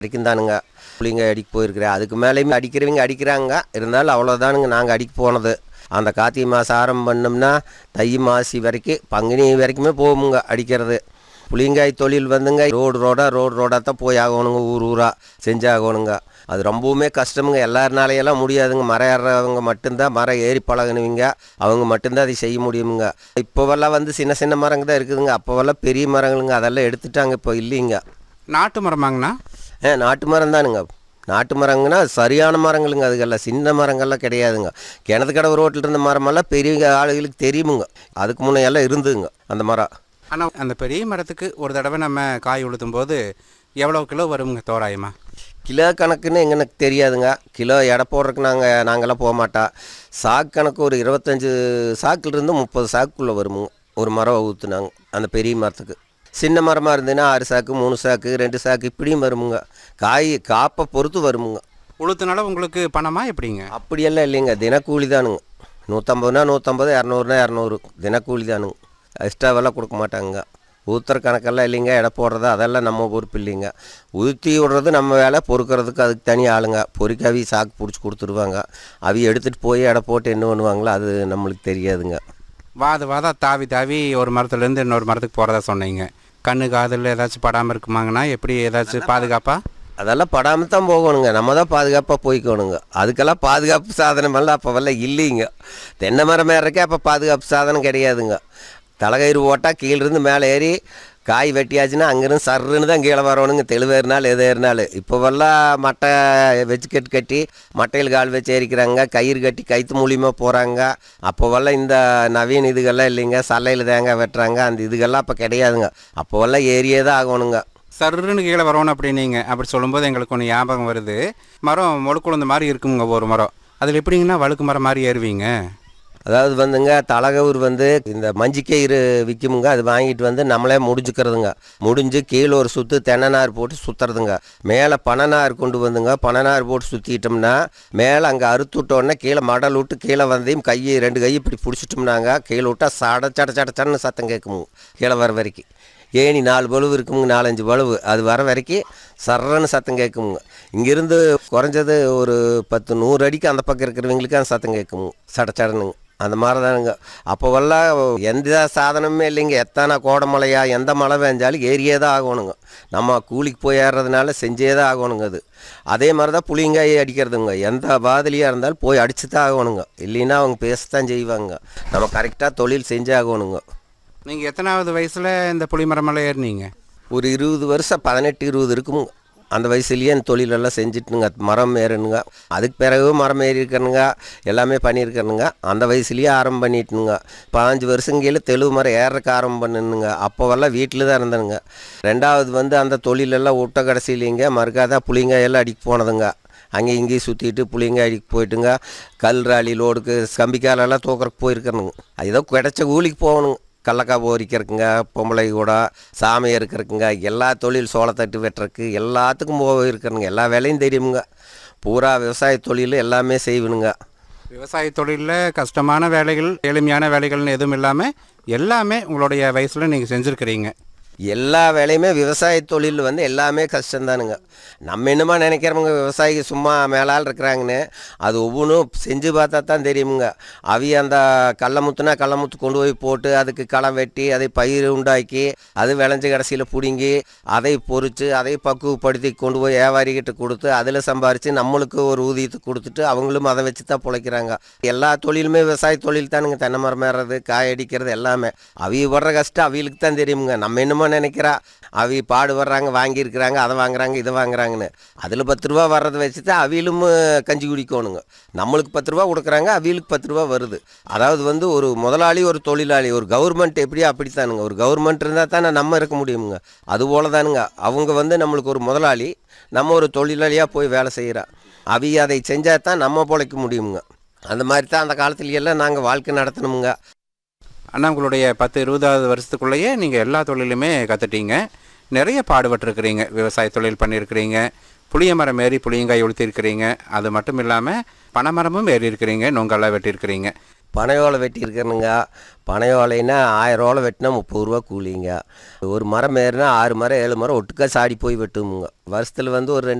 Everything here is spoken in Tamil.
வரைக்கும் தானுங்க புளிங்க அடிக்க போயிருக்கிறேன் அதுக்கு மேலேயுமே அடிக்கிறவங்க அடிக்கிறாங்க இருந்தாலும் அவ்வளோதானுங்க நாங்கள் அடிக்க போனது அந்த கார்த்திகை மாதம் ஆரம்பம் பண்ணோம்னா தை மாசி வரைக்கும் பங்குனி வரைக்குமே போகுங்க அடிக்கிறது புளியங்காய் தொழில் வந்துங்க ரோடு ரோடாக ரோடு ரோடாக தான் போய் ஆகணுங்க ஊர் ஊராக செஞ்சாகணுங்க அது ரொம்பவுமே கஷ்டமுங்க எல்லாருனாலையெல்லாம் முடியாதுங்க மரம் ஏறுறவங்க மட்டும்தான் மரம் ஏறி பழகினவங்க அவங்க மட்டும்தான் அதை செய்ய முடியுமுங்க இப்போவெல்லாம் வந்து சின்ன சின்ன மரங்க தான் இருக்குதுங்க அப்போவெல்லாம் பெரிய மரங்களுங்க அதெல்லாம் எடுத்துட்டாங்க இப்போ இல்லைங்க நாட்டு மரமாங்கண்ணா ஏ நாட்டு மரம் தானுங்க நாட்டு மரங்கன்னா சரியான மரங்களுங்க அதுக்கெல்லாம் சின்ன மரங்கள்லாம் கிடையாதுங்க கிணத்து கடை ரோட்டில் இருந்த மரமெல்லாம் பெரிய ஆளுகளுக்கு தெரியுமுங்க அதுக்கு முன்னே எல்லாம் இருந்துங்க அந்த மரம் ஆனால் அந்த பெரிய மரத்துக்கு ஒரு தடவை நம்ம காய் உளுத்தும் போது எவ்வளோ கிலோ வருங்க தோராயமா கிலோ கணக்குன்னு எங்களுக்கு தெரியாதுங்க கிலோ எடை போடுறதுக்கு நாங்கள் நாங்களாம் போக மாட்டோம் சாக்கு கணக்கு ஒரு இருபத்தஞ்சு சாக்குலேருந்து முப்பது சாக்குக்குள்ளே வருமுங்க ஒரு மரம் ஊற்றுனாங்க அந்த பெரிய மரத்துக்கு சின்ன மரமாக இருந்ததுன்னா ஆறு சாக்கு மூணு சாக்கு ரெண்டு சாக்கு இப்படியும் வருமுங்க காய் காப்பை பொறுத்து வருமுங்க உளுத்துனால உங்களுக்கு பணமா எப்படிங்க அப்படியெல்லாம் இல்லைங்க தினக்கூலி தானுங்க நூற்றம்பதுனா நூற்றம்பது இரநூறுனா இரநூறு தினக்கூலி தானுங்க எக்ஸ்ட்ராவெல்லாம் கொடுக்க மாட்டாங்க ஊத்துற கணக்கெல்லாம் இல்லைங்க எடை போடுறது அதெல்லாம் நம்ம பொறுப்பு இல்லைங்க ஊற்றி விடுறது நம்ம வேலை பொறுக்கிறதுக்கு அதுக்கு தனி ஆளுங்க பொறுக்கி அவி சாக்கு பிடிச்சி கொடுத்துருவாங்க அவி எடுத்துகிட்டு போய் எடை போட்டு என்ன பண்ணுவாங்களோ அது நம்மளுக்கு தெரியாதுங்க வாத வாதா தாவி தாவி ஒரு மரத்துலேருந்து இன்னொரு மரத்துக்கு போகிறதா சொன்னீங்க கண்ணு காதில் ஏதாச்சும் படாமல் இருக்குமாங்கண்ணா எப்படி ஏதாச்சும் பாதுகாப்பா அதெல்லாம் படாமல் தான் போகணுங்க நம்ம தான் பாதுகாப்பாக போய்க்கணுங்க அதுக்கெல்லாம் பாதுகாப்பு சாதனமெல்லாம் அப்போவெல்லாம் இல்லைங்க தென்னை மரம் ஏறக்கே அப்போ பாதுகாப்பு சாதனம் கிடையாதுங்க தலைகயிறு போட்டால் கீழிருந்து மேலே ஏறி காய் வெட்டியாச்சுன்னா அங்கேருந்து சர்ருன்னு தான் கீழே வரணுங்க தெளிவேறினாலும் எது ஏறினாலும் இப்போவெல்லாம் மட்டை வச்சு கட்டு கட்டி மட்டையில் கால் வச்சு ஏறிக்கிறாங்க கயிறு கட்டி கைத்து மூலியமாக போகிறாங்க அப்போவெல்லாம் இந்த நவீன இதுகள்லாம் இல்லைங்க சல்லையில் தேங்காய் வெட்டுறாங்க அந்த இதுகள்லாம் அப்போ கிடையாதுங்க அப்போவெல்லாம் ஏறியே தான் ஆகணுங்க சர்ருன்னு கீழே வரணும் அப்படின்னீங்க அப்படி சொல்லும்போது எங்களுக்கு ஒன்று ஞாபகம் வருது மரம் முழுக்குழுந்த மாதிரி இருக்குங்க ஒரு மரம் அதில் எப்படிங்கன்னா வழுக்கு மரம் மாதிரி ஏறுவீங்க அதாவது வந்துங்க தலகவுர் வந்து இந்த மஞ்சிக்கயிறு விற்குமுங்க அது வாங்கிட்டு வந்து நம்மளே முடிஞ்சுக்கிறதுங்க முடிஞ்சு கீழே ஒரு சுற்று தென்னநார் போட்டு சுற்றுறதுங்க மேலே பனநார் கொண்டு வந்துங்க பனநார் போட்டு சுற்றிட்டோம்னா மேலே அங்கே அறுத்து விட்டோடனே கீழே மடல் விட்டு கீழே வந்தையும் கையை ரெண்டு கை இப்படி பிடிச்சிட்டோம்னாங்க கீழே விட்டா சட சட சட சடன்னு சத்தம் கேட்குமுங்க கீழே வர வரைக்கும் ஏணி நாலு பழுவு இருக்குமுங்க நாலஞ்சு பழுவு அது வர வரைக்கும் சர்றன்னு சத்தம் கேட்குமுங்க இங்கேருந்து குறைஞ்சது ஒரு பத்து நூறு அடிக்கு அந்த பக்கம் இருக்கிறவங்களுக்கு அந்த சத்தம் கேட்குமுங்க சட சடனுங்க அந்த மாதிரி தானுங்க அப்போவெல்லாம் எந்த சாதனமே இல்லைங்க எத்தனை கோடமலையா எந்த மழை பெஞ்சாலும் ஏறியே தான் ஆகணுங்க நம்ம கூலிக்கு போய் ஏறுறதுனால செஞ்சே தான் ஆகணுங்க அது அதே மாதிரி தான் புளியங்காயை அடிக்கிறதுங்க எந்த பாதிலியாக இருந்தாலும் போய் அடிச்சு தான் ஆகணுங்க இல்லைன்னா அவங்க பேசத்தான் செய்வாங்க நம்ம கரெக்டாக தொழில் செஞ்சே ஆகணுங்க நீங்கள் எத்தனாவது வயசில் இந்த புளி மரமெல்லாம் ஏறினீங்க ஒரு இருபது வருஷம் பதினெட்டு இருபது இருக்குமுங்க அந்த வயசுலேயே அந்த தொழிலெல்லாம் செஞ்சுட்டுனுங்க மரம் ஏறணுங்க அதுக்கு பிறகு மரம் ஏறி இருக்கணுங்க எல்லாமே பண்ணியிருக்கணுங்க அந்த வயசுலேயே ஆரம்பம் பண்ணிட்டுனுங்க பாஞ்சு வருஷம் கீழே தெளிவு மரம் ஏறக்கு ஆரம்பம் பண்ணணுங்க அப்போவெல்லாம் வீட்டில் தான் இருந்தனுங்க ரெண்டாவது வந்து அந்த தொழிலெல்லாம் விட்ட கடைசியிலேங்க மறுக்காதான் புளிங்காயெல்லாம் அடிக்க போனதுங்க அங்கே இங்கேயும் சுற்றிட்டு புளிங்க அடிக்க போயிட்டுங்க கல் ராலி லோடுக்கு கம்பிக்காலெல்லாம் தூக்கறக்கு போயிருக்கணுங்க ஏதோ கிடைச்ச கூலிக்கு போகணுங்க கடலக்காய் போரிக்கிறதுக்குங்க பொம்பளை கூட சாமி இருக்கிறதுக்குங்க எல்லா தொழில் சோளத்தட்டு வெட்டுறதுக்கு எல்லாத்துக்கும் போயிருக்கிறனுங்க எல்லா வேலையும் தெரியுமுங்க பூரா விவசாய தொழில் எல்லாமே செய்வனுங்க விவசாய தொழிலில் கஷ்டமான வேலைகள் எளிமையான வேலைகள்னு எதுவும் இல்லாமல் எல்லாமே உங்களுடைய வயசில் நீங்கள் செஞ்சுருக்கிறீங்க எல்லா வேலையுமே விவசாய தொழில் வந்து எல்லாமே கஷ்டம்தானுங்க நம்ம என்னமா நினைக்கிறவங்க விவசாயிக்கு சும்மா மேலால் இருக்கிறாங்கன்னு அது ஒவ்வொன்றும் செஞ்சு பார்த்தா தான் தெரியுமுங்க அவிய அந்த கடலமுத்துனா கடலமுத்து கொண்டு போய் போட்டு அதுக்கு களம் வெட்டி அதை பயிர் உண்டாக்கி அது விளைஞ்ச கடைசியில் பிடுங்கி அதை பொறிச்சு அதை பக்குவப்படுத்தி கொண்டு போய் வியாபாரிகிட்ட கொடுத்து அதில் சம்பாரித்து நம்மளுக்கு ஒரு ஊதியத்தை கொடுத்துட்டு அவங்களும் அதை வச்சு தான் பிழைக்கிறாங்க எல்லா தொழிலுமே விவசாய தொழில் தானுங்க தென்னை மரம் ஏறது காய் அடிக்கிறது எல்லாமே அவிய படுற கஷ்டம் அவிகளுக்கு தான் தெரியுமுங்க நம்ம என்னமோ நினைக்கிறா அவி பாடுபடுறாங்க வாங்கியிருக்கிறாங்க அதை வாங்குறாங்க இதை வாங்குறாங்கன்னு அதில் பத்து ரூபா வர்றதை வச்சு தான் அவியலும் கஞ்சி குடிக்கணுங்க நம்மளுக்கு பத்து ரூபா கொடுக்குறாங்க அவியலுக்கு பத்து ரூபா வருது அதாவது வந்து ஒரு முதலாளி ஒரு தொழிலாளி ஒரு கவர்மெண்ட் எப்படியோ அப்படித்தானுங்க ஒரு கவர்மெண்ட் இருந்தால் தானே நம்ம இருக்க முடியுமுங்க அதுபோல தானுங்க அவங்க வந்து நம்மளுக்கு ஒரு முதலாளி நம்ம ஒரு தொழிலாளியாக போய் வேலை செய்கிறா அவிய அதை செஞ்சால் தான் நம்ம பிழைக்க முடியுமுங்க அந்த மாதிரி தான் அந்த காலத்துலையெல்லாம் நாங்கள் வாழ்க்கை நடத்தணுமுங்க அண்ணா உங்களுடைய பத்து இருபதாவது வருஷத்துக்குள்ளேயே நீங்கள் எல்லா தொழிலுமே கற்றுட்டீங்க நிறைய பாடுபட்டிருக்கிறீங்க விவசாய தொழில் பண்ணியிருக்கிறீங்க புளிய மரம் ஏறி புளியங்காய் உளுத்திருக்கிறீங்க அது மட்டும் இல்லாமல் பனைமரமும் ஏறி இருக்கிறீங்க நொங்கெல்லாம் வெட்டியிருக்கிறீங்க பனையோலை வெட்டியிருக்கேனுங்க பனையோலைன்னா ஆயிரம் ஓலை வெட்டினா முப்பது ரூபா கூலிங்க ஒரு மரம் ஏறுனா ஆறு மரம் ஏழு மரம் ஒட்டுக்கா சாடி போய் வெட்டுமுங்க வருஷத்தில் வந்து ஒரு ரெண்டு